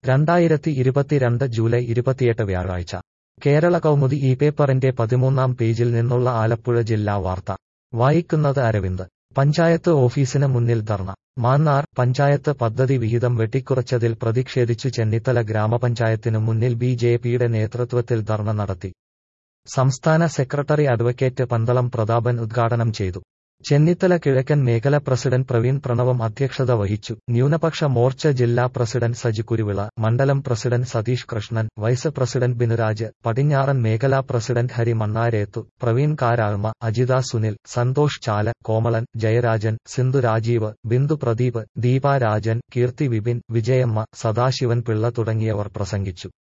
രണ്ടായിരത്തി ഇരുപത്തിരണ്ട് ജൂലൈ ഇരുപത്തിയെട്ട് വ്യാഴാഴ്ച കേരള കൗമുദി ഈ പേപ്പറിന്റെ പതിമൂന്നാം പേജിൽ നിന്നുള്ള ആലപ്പുഴ ജില്ലാ വാർത്ത വായിക്കുന്നത് അരവിന്ദ് പഞ്ചായത്ത് ഓഫീസിന് മുന്നിൽ ധർണ മാന്നാർ പഞ്ചായത്ത് പദ്ധതി വിഹിതം വെട്ടിക്കുറച്ചതിൽ പ്രതിഷേധിച്ചു ചെന്നിത്തല ഗ്രാമപഞ്ചായത്തിനു മുന്നിൽ ബി ജെ പിയുടെ നേതൃത്വത്തിൽ ധർണ നടത്തി സംസ്ഥാന സെക്രട്ടറി അഡ്വക്കേറ്റ് പന്തളം പ്രതാപൻ ഉദ്ഘാടനം ചെയ്തു ചെന്നിത്തല കിഴക്കൻ മേഖല പ്രസിഡന്റ് പ്രവീൺ പ്രണവം അധ്യക്ഷത വഹിച്ചു ന്യൂനപക്ഷ മോർച്ച ജില്ലാ പ്രസിഡന്റ് സജി കുരുവിള മണ്ഡലം president Satheesh Krishnan vice president Binuraj പടിഞ്ഞാറൻ മേഖലാ പ്രസിഡന്റ് ഹരി മണ്ണാരേത്തു പ്രവീൺ കാരാൾമ അജിത സുനിൽ സന്തോഷ് ചാല കോമളൻ ജയരാജൻ സിന്ധു രാജീവ് ബിന്ദു പ്രദീപ് ദീപ രാജൻ കീർത്തി വിപിൻ വിജയമ്മ സദാശിവൻ പിള്ള തുടങ്ങിയവർ പ്രസംഗിച്ചു